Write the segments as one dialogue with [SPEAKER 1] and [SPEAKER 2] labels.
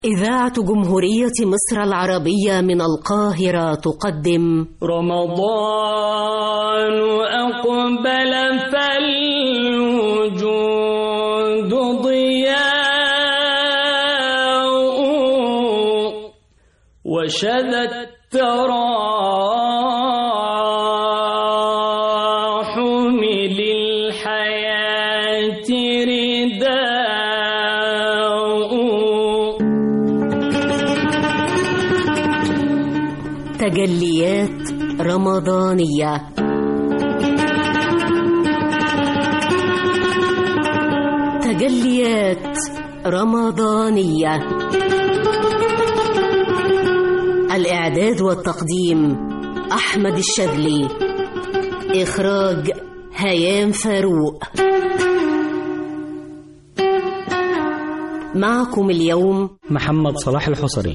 [SPEAKER 1] إذاعة جمهورية مصر العربية من القاهرة تقدم
[SPEAKER 2] رمضان أقبل فالوجود ضياء وشذا التراحم للحياة رداء
[SPEAKER 1] تجليات رمضانية تجليات رمضانية الإعداد والتقديم أحمد الشاذلي إخراج هيام فاروق معكم اليوم
[SPEAKER 3] محمد صلاح الحصري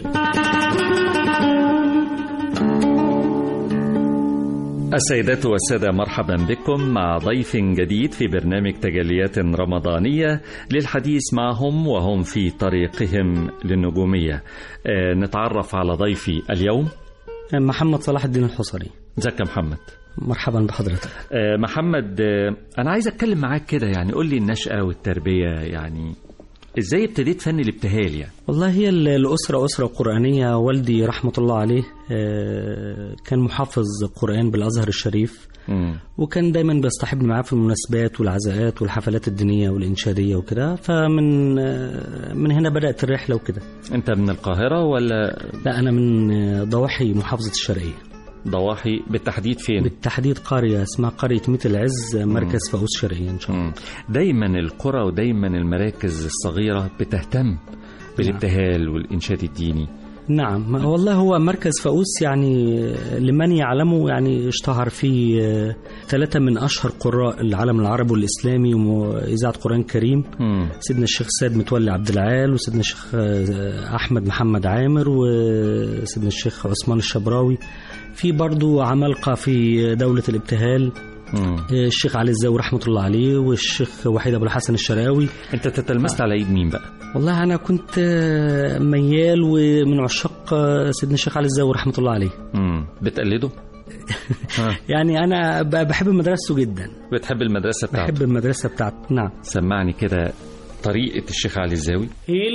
[SPEAKER 4] السيدات والسادة مرحبا بكم مع ضيف جديد في برنامج تجليات رمضانية للحديث معهم وهم في طريقهم للنجومية آه، نتعرف على ضيفي اليوم
[SPEAKER 3] محمد صلاح الدين الحصري
[SPEAKER 4] ازيك يا محمد
[SPEAKER 3] مرحبا بحضرتك
[SPEAKER 4] آه، محمد آه، أنا عايز أتكلم معاك كده يعني قول لي النشأة والتربية يعني إزاي ابتديت فن الابتهال يعني
[SPEAKER 3] والله هي ال- الأسرة أسرة قرآنية والدي رحمة الله عليه آه، كان محافظ قرآن بالأزهر الشريف
[SPEAKER 4] مم.
[SPEAKER 3] وكان دايما بيصطحبني معاه في المناسبات والعزاءات والحفلات الدينية والإنشادية وكده فمن آه، من هنا بدأت الرحلة وكده
[SPEAKER 4] أنت من القاهرة ولا
[SPEAKER 3] لا أنا من آه، ضواحي محافظة الشرقية
[SPEAKER 4] ضواحي بالتحديد فين؟
[SPEAKER 3] بالتحديد قرية اسمها قرية ميت العز مركز فاقوس شرقية إن شاء الله
[SPEAKER 4] مم. دايما القرى ودايما المراكز الصغيرة بتهتم بالابتهال والإنشاد الديني
[SPEAKER 3] نعم والله هو مركز فاقوس يعني لمن يعلمه يعني اشتهر فيه آه، ثلاثة من أشهر قراء العالم العربي والإسلامي وإذاعة قرآن كريم
[SPEAKER 4] مم.
[SPEAKER 3] سيدنا الشيخ سيد متولي عبد العال وسيدنا الشيخ آه، أحمد محمد عامر وسيدنا الشيخ عثمان الشبراوي في برضو عمالقة في دولة الابتهال
[SPEAKER 4] مم.
[SPEAKER 3] آه، الشيخ علي الزاوي رحمة الله عليه والشيخ وحيد أبو الحسن الشراوي
[SPEAKER 4] أنت تتلمست على إيد مين بقى؟
[SPEAKER 3] والله أنا كنت آه، ميال ومن عشاق آه، سيدنا الشيخ علي الزاوي رحمة الله عليه
[SPEAKER 4] مم. بتقلده؟ ها.
[SPEAKER 3] يعني أنا ب- بحب مدرسته جدا
[SPEAKER 4] بتحب المدرسة بتاعته؟
[SPEAKER 3] بحب المدرسة بتاعته نعم
[SPEAKER 4] سمعني كده طريقة الشيخ علي الزاوي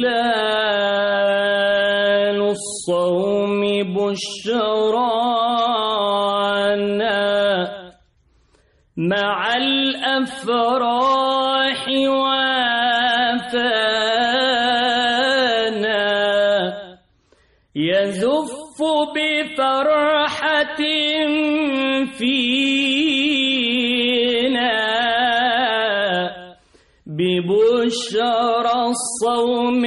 [SPEAKER 2] هلال الصوم بشرانا مع الأفراح وافانا يزف بفرحة فينا ببشرى الصوم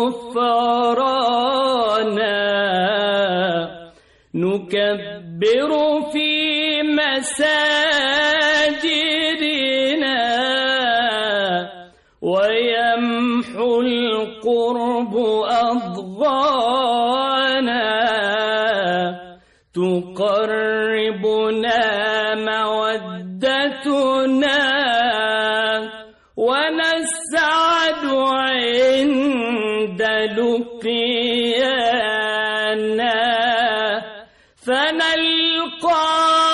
[SPEAKER 2] غفرانا نكبر في مساجدنا ويمحو القرب أضغانا تقربنا مودتنا ونسعد عند لقيانا فنلقى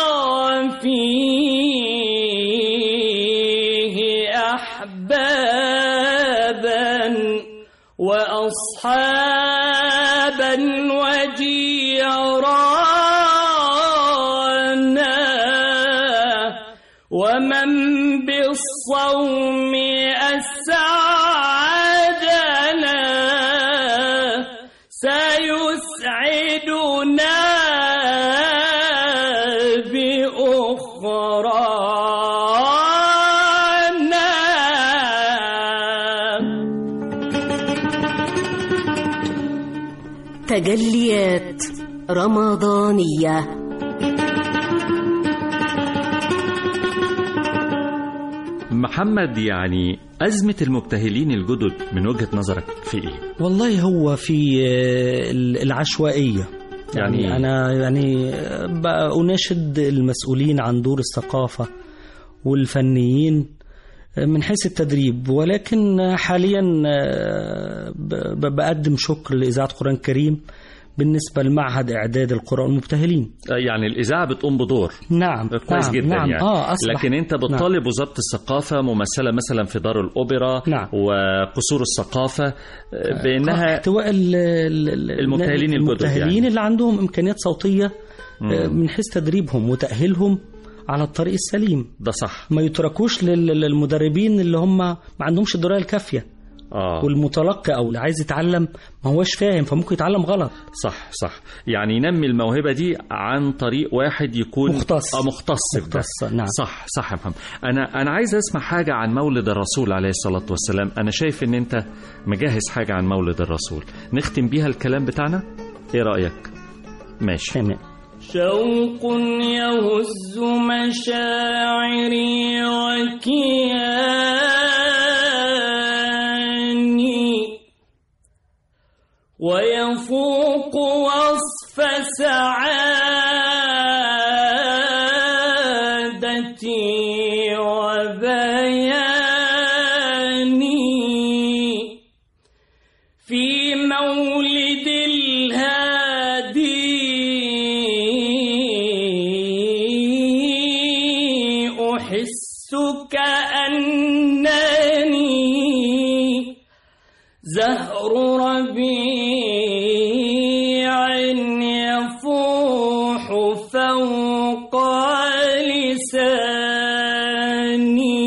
[SPEAKER 2] فيه أحبابا وأصحابا وجيرانا ومن بالصوم أسعدنا سيسعدنا بأخرانا
[SPEAKER 1] تجليات رمضانية
[SPEAKER 4] محمد يعني أزمة المبتهلين الجدد من وجهة نظرك في إيه؟
[SPEAKER 3] والله هو في آه، العشوائية يعني,
[SPEAKER 4] يعني-
[SPEAKER 3] أنا يعني آه، بقى أناشد المسؤولين عن دور الثقافة والفنيين من حيث التدريب ولكن حاليا آه، ب- ب- بقدم شكر لإذاعة قرآن كريم بالنسبة لمعهد إعداد القراء المبتهلين
[SPEAKER 4] آه، يعني الإذاعة بتقوم بدور
[SPEAKER 3] نعم
[SPEAKER 4] كويس
[SPEAKER 3] نعم
[SPEAKER 4] جدا
[SPEAKER 3] نعم
[SPEAKER 4] يعني
[SPEAKER 3] آه أصبح
[SPEAKER 4] لكن انت بتطالب وزاره الثقافه ممثله مثلا في دار الاوبرا
[SPEAKER 3] نعم.
[SPEAKER 4] وقصور الثقافه آه، بانها
[SPEAKER 3] احتواء ال- ال- ال-
[SPEAKER 4] المبتهلين الجدد
[SPEAKER 3] المبتهلين
[SPEAKER 4] يعني.
[SPEAKER 3] اللي عندهم إمكانيات صوتية آه، من حيث تدريبهم وتأهيلهم على الطريق السليم
[SPEAKER 4] ده صح
[SPEAKER 3] ما يتركوش لل- للمدربين اللي هم ما عندهمش الدرايه الكافيه
[SPEAKER 4] اه
[SPEAKER 3] والمتلقي او اللي عايز يتعلم ما هوش فاهم فممكن يتعلم غلط
[SPEAKER 4] صح صح يعني ينمي الموهبه دي عن طريق واحد يكون
[SPEAKER 3] مختص.
[SPEAKER 4] اه مختص في ده.
[SPEAKER 3] مختص، نعم.
[SPEAKER 4] صح صح يا محمد انا انا عايز اسمع حاجه عن مولد الرسول عليه الصلاه والسلام انا شايف ان انت مجهز حاجه عن مولد الرسول نختم بيها الكلام بتاعنا ايه رايك ماشي
[SPEAKER 3] تمام
[SPEAKER 2] شوق يهز مشاعري وكياني ويفوق وصف سعادتي وبياني في مولد الهادي أحس كأنني زهر ربيع يفوح فوق لساني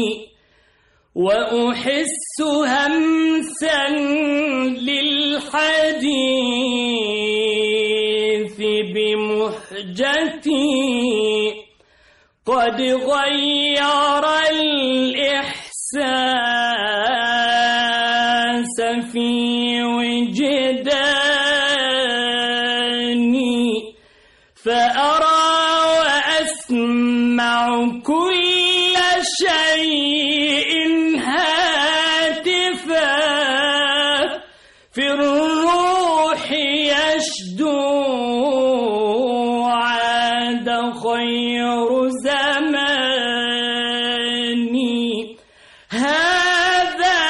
[SPEAKER 2] وأحس همسا للحديث بمحجتي قد غير الإحساس في وجداني فأرى وأسمع كل شيء هاتفا في الروح يشدو عاد خير زماني هذا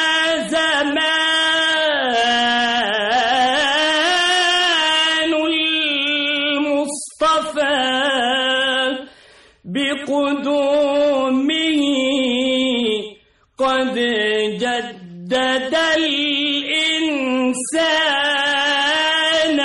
[SPEAKER 2] زمان المصطفى بقدومه قد جدد الإنسان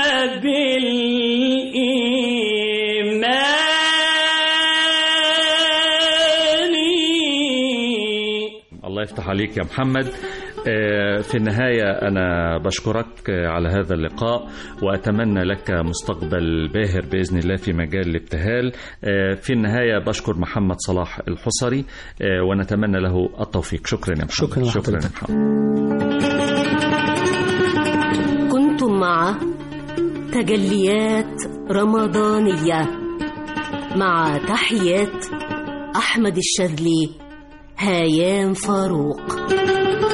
[SPEAKER 2] بالإيمان
[SPEAKER 4] الله يفتح عليك يا محمد آه، في النهاية أنا بشكرك آه، على هذا اللقاء وأتمنى لك مستقبل باهر بإذن الله في مجال الابتهال آه، في النهاية بشكر محمد صلاح الحصري آه، ونتمنى له التوفيق شكرا يا محمد
[SPEAKER 3] شكراً
[SPEAKER 4] شكرا يا
[SPEAKER 3] لحضرتك.
[SPEAKER 4] محمد
[SPEAKER 1] كنتم مع تجليات رمضانية مع تحيات أحمد الشاذلي هيام فاروق